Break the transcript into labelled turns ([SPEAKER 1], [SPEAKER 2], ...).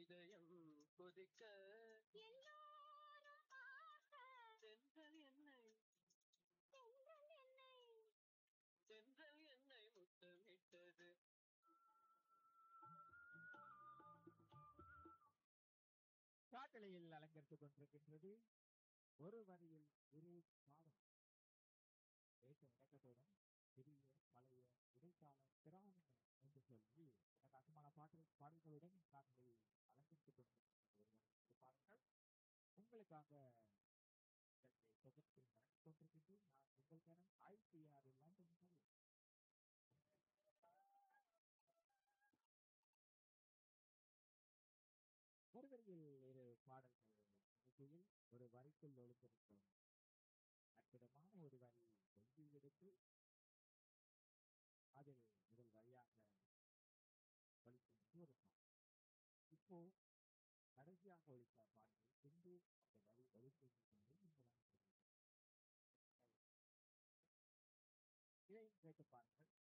[SPEAKER 1] இதயம் கொதிக்க
[SPEAKER 2] எல்லோரும் ஆசை
[SPEAKER 1] தென்றல் என்னை
[SPEAKER 2] தென்றல் என்னை
[SPEAKER 1] தென்றல் என்னை முத்தமிட்டது
[SPEAKER 3] காட்டலையில் அலங்கரித்துக் கொண்டிருக்கின்றது ஒரு வரியில் இரு பாடம் தேச இறக்கத்துடன் பெரிய பழைய இடைக்கால திராவிட என்று சொல்லி பிரகாசமான பாட்டு பாடல்களுடன் காட்டலையில் அலங்கரித்துக் கொண்டிருக்கின்றது ஒரு பாடல்கள் உங்களுக்காக இதற்கு தொகுத்து நடத்திக் கொண்டிருக்கின்றேன் நான் உங்களுக்கான ஐபிஆர் லண்டன் சொல்லி ஒரு வரியில் ஒரு பாடல்கள் நிகழ்ச்சியில் ஒரு வரிக்குள் ஒழுங்கிருக்கும் அற்புதமான ஒரு வரி எழுதி எடுத்து அதில் முதல் வரியாக ஒழிக்கும் ஒரு பாடல் இப்போ கடைசியாக ஒழித்த பாடல் பின்பு அந்த வரி ஒழித்து கொண்டு இங்கு இதையும் கேட்டு பாருங்கள்